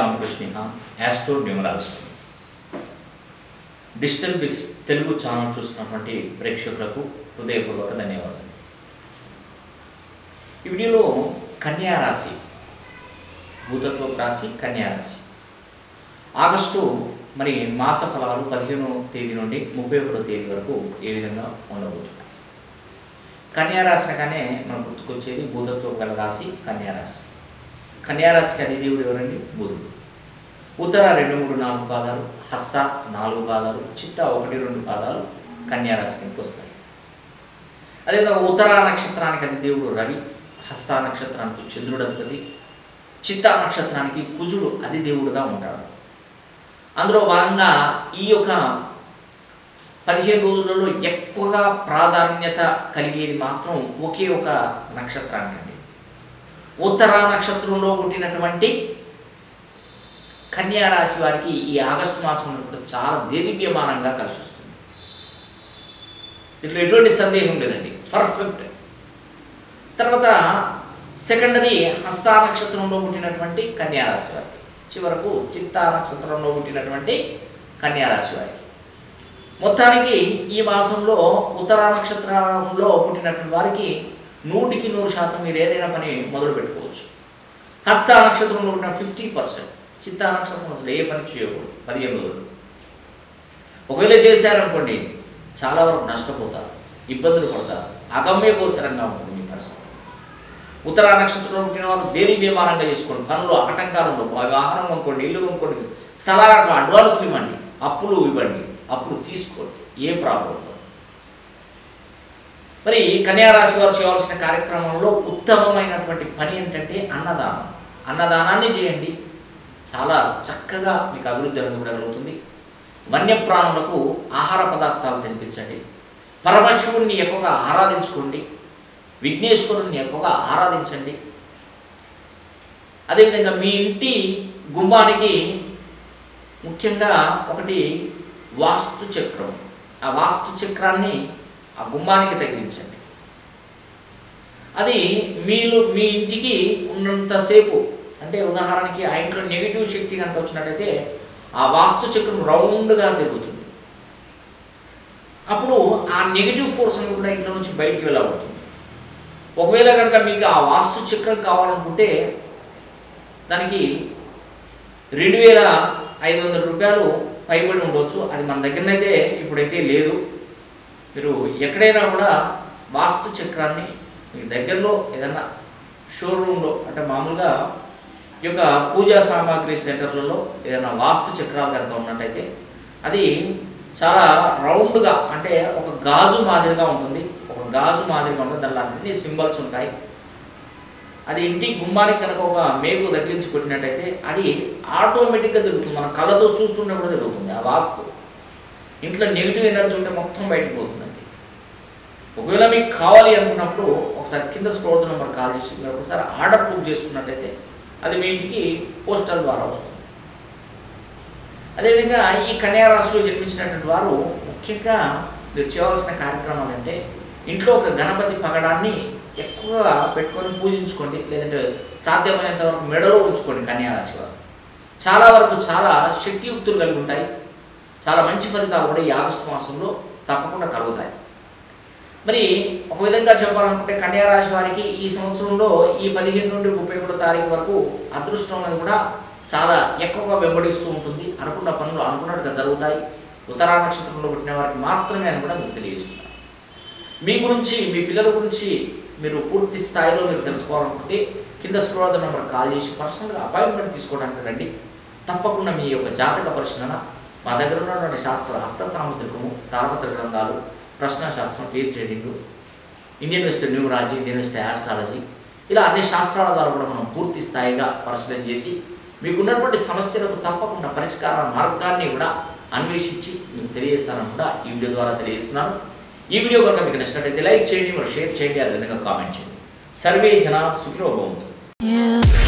Ramakrishna astro numerologist digital bix Telugu channel చూస్తున్నటువంటి ప్రేక్షకులకు హృదయపూర్వక ధన్యవాదాలు ఈ వీడియోలో కన్యా రాశి భూతత్వ రాశి కన్యా రాశి ఆగస్టు మరి మాస ఫలాలు పదిహేనో తేదీ నుండి ముప్పై ఒకటో తేదీ వరకు ఏ విధంగా ఉండబోతున్నాయి కన్యా రాశి అనగానే మనకు గుర్తుకొచ్చేది భూతత్వ గల రాశి కన్యా రాశి కన్యా రాశికి అధిదేవుడు ఎవరండి బుధుడు ఉత్తర రెండు మూడు నాలుగు పాదాలు హస్త నాలుగు పాదాలు చిత్త ఒకటి రెండు పాదాలు కన్యా రాశి కిందకి వస్తాయి అదేవిధంగా ఉత్తర నక్షత్రానికి అధిదేవుడు రవి హస్త నక్షత్రానికి చంద్రుడు అధిపతి చిత్త నక్షత్రానికి కుజుడు అధిదేవుడుగా ఉంటాడు అందులో భాగంగా ఈ యొక్క పదిహేను రోజులలో ఎక్కువగా ప్రాధాన్యత కలిగేది మాత్రం ఒకే ఒక నక్షత్రానికండి ఉత్తర నక్షత్రంలో పుట్టినటువంటి కన్యా రాశి వారికి ఈ ఆగస్టు మాసం కూడా చాలా దేదీప్యమానంగా కలిసి వస్తుంది దీంట్లో ఎటువంటి సందేహం లేదండి పర్ఫెక్ట్ తర్వాత సెకండరీ హస్తా నక్షత్రంలో పుట్టినటువంటి కన్యా రాశి వారికి చివరకు చిత్తా నక్షత్రంలో పుట్టినటువంటి కన్యా రాశి వారికి మొత్తానికి ఈ మాసంలో ఉత్తరా నక్షత్రంలో పుట్టినటువంటి వారికి నూటికి నూరు శాతం మీరు ఏదైనా పని మొదలు పెట్టుకోవచ్చు హస్త నక్షత్రంలో ఉన్న ఫిఫ్టీ పర్సెంట్ చిత్తా నక్షత్రం అసలు ఏ పని చేయకూడదు పదిహేను రోజులు ఒకవేళ చేశారనుకోండి చాలా వరకు నష్టపోతారు ఇబ్బందులు పడతారు అగమ్య గోచరంగా ఉంటుంది మీ పరిస్థితి ఉత్తరా నక్షత్రంలో పుట్టిన వారు దేని విమానంగా చేసుకోండి పనులు ఆటంకాలు ఉండవు వాహనం కొనుక్కోండి ఇల్లు కొనుక్కోండి స్థలాలకు అడ్వాన్స్లు ఇవ్వండి అప్పులు ఇవ్వండి అప్పులు తీసుకోండి ఏ ప్రాబ్లం ఉండదు మరి కన్యారాశి వారు చేయవలసిన కార్యక్రమంలో ఉత్తమమైనటువంటి పని ఏంటంటే అన్నదానం అన్నదానాన్ని చేయండి చాలా చక్కగా మీకు అభివృద్ధి అనేది కూడా కలుగుతుంది వన్యప్రాణులకు ఆహార పదార్థాలు తినిపించండి పరమశివుణ్ణి ఎక్కువగా ఆరాధించుకోండి విఘ్నేశ్వరుణ్ణి ఎక్కువగా ఆరాధించండి అదేవిధంగా మీ ఇంటి గుమ్మానికి ముఖ్యంగా ఒకటి వాస్తు చక్రం ఆ వాస్తు చక్రాన్ని ఆ గుమ్మానికి తగిలించండి అది మీరు మీ ఇంటికి ఉన్నంతసేపు అంటే ఉదాహరణకి ఆ ఇంట్లో నెగిటివ్ శక్తి కనుక వచ్చినట్టయితే ఆ వాస్తు చక్రం రౌండ్గా తిరుగుతుంది అప్పుడు ఆ నెగిటివ్ ఫోర్స్ అనేది కూడా ఇంట్లో నుంచి బయటికి వెళ్ళబడుతుంది ఒకవేళ కనుక మీకు ఆ వాస్తు చక్రం కావాలనుకుంటే దానికి రెండు వేల ఐదు వందల రూపాయలు పైబడి ఉండవచ్చు అది మన దగ్గరనైతే ఇప్పుడైతే లేదు మీరు ఎక్కడైనా కూడా వాస్తు చక్రాన్ని మీ దగ్గరలో ఏదన్నా షోరూంలో అంటే మామూలుగా ఈ యొక్క పూజా సామాగ్రి సెంటర్లలో ఏదైనా వాస్తు చక్రాలు కనుక ఉన్నట్టయితే అది చాలా రౌండ్గా అంటే ఒక గాజు మాదిరిగా ఉంటుంది ఒక గాజు మాదిరిగా ఉంటుంది దాంట్లో అన్ని సింబల్స్ ఉంటాయి అది ఇంటి గుమ్మానికి కనుక ఒక మేకు తగిలించి కొట్టినట్టయితే అది ఆటోమేటిక్గా తిరుగుతుంది మన కళ్ళతో చూస్తుంటే కూడా తిరుగుతుంది ఆ వాస్తు ఇంట్లో నెగిటివ్ ఎనర్జీ ఉంటే మొత్తం బయటకు పోతుందండి ఒకవేళ మీకు కావాలి అనుకున్నప్పుడు ఒకసారి కింద స్క్రోల్ నెంబర్ కాల్ చేసి మీరు ఒకసారి ఆర్డర్ బుక్ చేసుకున్నట్టయితే అది మీ ఇంటికి పోస్టల్ ద్వారా వస్తుంది అదేవిధంగా ఈ కన్యా రాశిలో జన్మించినటువంటి వారు ముఖ్యంగా మీరు చేయవలసిన కార్యక్రమాలు అంటే ఇంట్లో ఒక గణపతి పగడాన్ని ఎక్కువగా పెట్టుకొని పూజించుకోండి లేదంటే సాధ్యమైనంత వరకు మెడలో ఉంచుకోండి కన్యా రాశి వారు చాలా వరకు చాలా శక్తియుక్తులు కలిగి ఉంటాయి చాలా మంచి ఫలితాలు కూడా ఈ ఆగస్టు మాసంలో తప్పకుండా కలుగుతాయి మరి ఒక విధంగా చెప్పాలనుకుంటే కన్యా రాశి వారికి ఈ సంవత్సరంలో ఈ పదిహేను నుండి ముప్పై ఒకటో తారీఖు వరకు అదృష్టం అనేది కూడా చాలా ఎక్కువగా వెంబడిస్తూ ఉంటుంది అనుకున్న పనులు అనుకున్నట్టుగా జరుగుతాయి ఉత్తరా నక్షత్రంలో పుట్టిన వారికి మాత్రమే అని కూడా మీకు తెలియజేస్తున్నారు మీ గురించి మీ పిల్లల గురించి మీరు పూర్తి స్థాయిలో మీరు తెలుసుకోవాలనుకుంటే కింద స్క్రోల్ నెంబర్ కాల్ చేసి పర్సనల్గా అపాయింట్మెంట్ తీసుకోవడానికి రండి తప్పకుండా మీ యొక్క జాతక పరిశీలన మా దగ్గర ఉన్నటువంటి శాస్త్ర హస్తస్థాముద్రికము తారపత్ర గ్రంథాలు ప్రశ్న శాస్త్రం face reading Indian west numerology Indian west astrology ఇలా అన్ని శాస్త్రాల ద్వారా కూడా మనం పూర్తి స్థాయిగా పరిశీలన చేసి మీకున్నటువంటి సమస్యలకు తప్పకుండా పరిష్కార మార్గాన్ని కూడా అన్వేషించి మీకు తెలియజేస్తానని కూడా ఈ వీడియో ద్వారా తెలియజేస్తున్నాను ఈ వీడియో కనుక మీకు నచ్చినట్టయితే లైక్ చేయండి మరి షేర్ చేయండి అదేవిధంగా కామెంట్ చేయండి సర్వే జన సుఖినో భవంతు You